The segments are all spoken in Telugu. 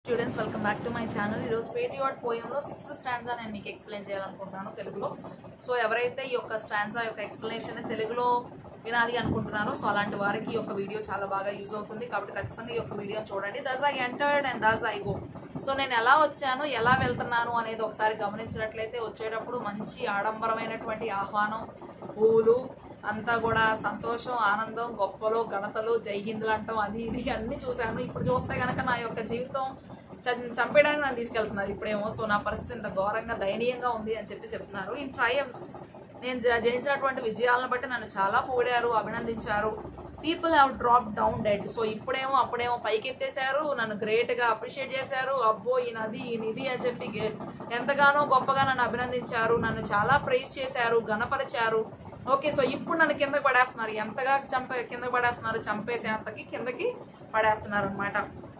students welcome back to my channel ఈరోజు పేట్రియాట్ పోయంలో సిక్స్త్ స్టాండ్సా నేను మీకు ఎక్స్ప్లెయిన్ చేయాలనుకుంటున్నాను తెలుగులో సో ఎవరైతే ఈ యొక్క స్టాండ్సా యొక్క ఎక్స్ప్లెనేషన్ తెలుగులో వినాలి అనుకుంటున్నారో సో అలాంటి వారికి ఈ యొక్క వీడియో చాలా బాగా యూజ్ అవుతుంది కాబట్టి ఖచ్చితంగా ఈ యొక్క వీడియో చూడండి thus I entered and thus I go so నేను ఎలా వచ్చాను ఎలా వెళ్తున్నాను అనేది ఒకసారి గమనించినట్లయితే వచ్చేటప్పుడు మంచి ఆడంబరమైనటువంటి ఆహ్వానం పువ్వులు అంతా కూడా సంతోషం ఆనందం గొప్పలు ఘనతలు జై హిందులు అంటాం అది ఇది అన్ని చూశాను ఇప్పుడు చూస్తే కనుక నా యొక్క జీవితం చ- చంపేయడానికి నన్ను తీసుకెళ్తున్నారు ఇప్పుడేమో సో నా పరిస్థితి ఇంత ఘోరంగా దయనీయంగా ఉంది అని చెప్పి చెప్తున్నారు ఇన్ ట్రయమ్స్ నేను జ- జయించినటువంటి విజయాలను బట్టి నన్ను చాలా పొగిడారు అభినందించారు people have drop down dead so ఇప్పుడేమో అప్పుడేమో పైకెత్తేసారు నన్ను గ్రేట్గా అప్రిషియేట్ చేశారు అబ్బో ఈ నది ఈ నిధి అని చెప్పి గే- ఎంతగానో గొప్పగా నన్ను అభినందించారు నన్ను చాలా ప్రైజ్ చేశారు గణపరిచారు ఓకే సో ఇప్పుడు నన్ను కిందకి పడేస్తున్నారు ఎంతగా చంపే కిందకి పడేస్తున్నారు చంపేసేంతకి కిందకి పడేస్తున్నారు అనమాట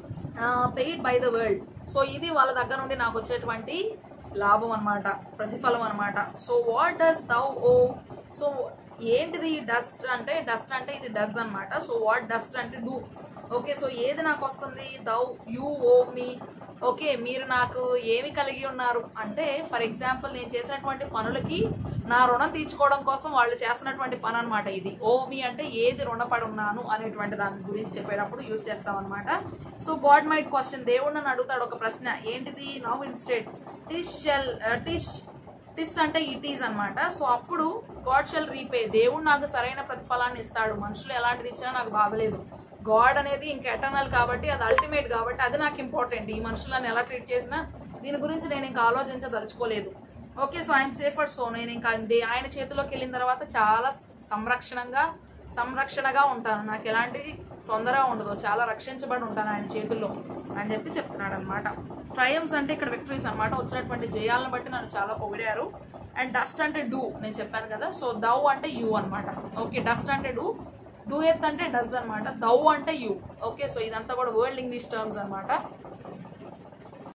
paid by the world so ఇది వాళ్ళ దగ్గర నుండి నాకు వచ్చేటువంటి లాభం అనమాట ప్రతిఫలం అనమాట so what dost thou owe so ఏంటిది డస్ట్ అంటే డస్ట్ అంటే ఇది డస్ అన్నమాట సో వాట్ డస్ట్ అంటే డూ ఓకే సో ఏది నాకు వస్తుంది దౌ యూ ఓ మీ ఓకే మీరు నాకు ఏమి కలిగి ఉన్నారు అంటే ఫర్ ఎగ్జాంపుల్ నేను చేసినటువంటి పనులకి నా రుణం తీర్చుకోవడం కోసం వాళ్ళు చేస్తున్నటువంటి పని అనమాట ఇది ఓమి అంటే ఏది రుణపడి ఉన్నాను అనేటువంటి దాని గురించి చెప్పేటప్పుడు యూజ్ చేస్తాం అనమాట సో గాడ్ మైట్ క్వశ్చన్ దేవుడు నన్ను అడుగుతాడు ఒక ప్రశ్న ఏంటిది నవ్ ఇన్స్టెడ్ టిష్ షెల్ టిష్ టిస్ అంటే ఇట్ ఈజ్ అనమాట సో అప్పుడు గాడ్ షెల్ రీపే దేవుడు నాకు సరైన ప్రతిఫలాన్ని ఇస్తాడు మనుషులు ఎలాంటిది ఇచ్చినా నాకు బాధలేదు గాడ్ అనేది ఇంక ఎటర్నల్ కాబట్టి అది అల్టిమేట్ కాబట్టి అది నాకు ఇంపార్టెంట్ ఈ మనుషులను ఎలా ట్రీట్ చేసినా దీని గురించి నేను ఇంకా ఆలోచించదలుచుకోలేదు okay so I'm safer so నేను ఇంకా దే- ఆయన చేతిలోకి వెళ్ళిన తర్వాత చాలా సంరక్షణంగా సంరక్షణగా ఉంటాను నాకు ఎలాంటి తొందర ఉండదు చాలా రక్షించబడి ఉంటాను ఆయన చేతుల్లో అని చెప్పి చెప్తున్నాడు అనమాట ట్రయమ్స్ అంటే ఇక్కడ విక్టరీస్ అనమాట వచ్చినటువంటి జయాలను బట్టి నన్ను చాలా పొగిడారు అండ్ డస్ట్ అంటే డూ నేను చెప్పాను కదా సో దౌ అంటే యూ అనమాట ఓకే డస్ట్ అంటే డూ డూ ఎత్ అంటే డస్ అనమాట దౌ అంటే యూ ఓకే సో ఇదంతా కూడా వరల్డ్ ఇంగ్లీష్ టర్మ్స్ అనమాట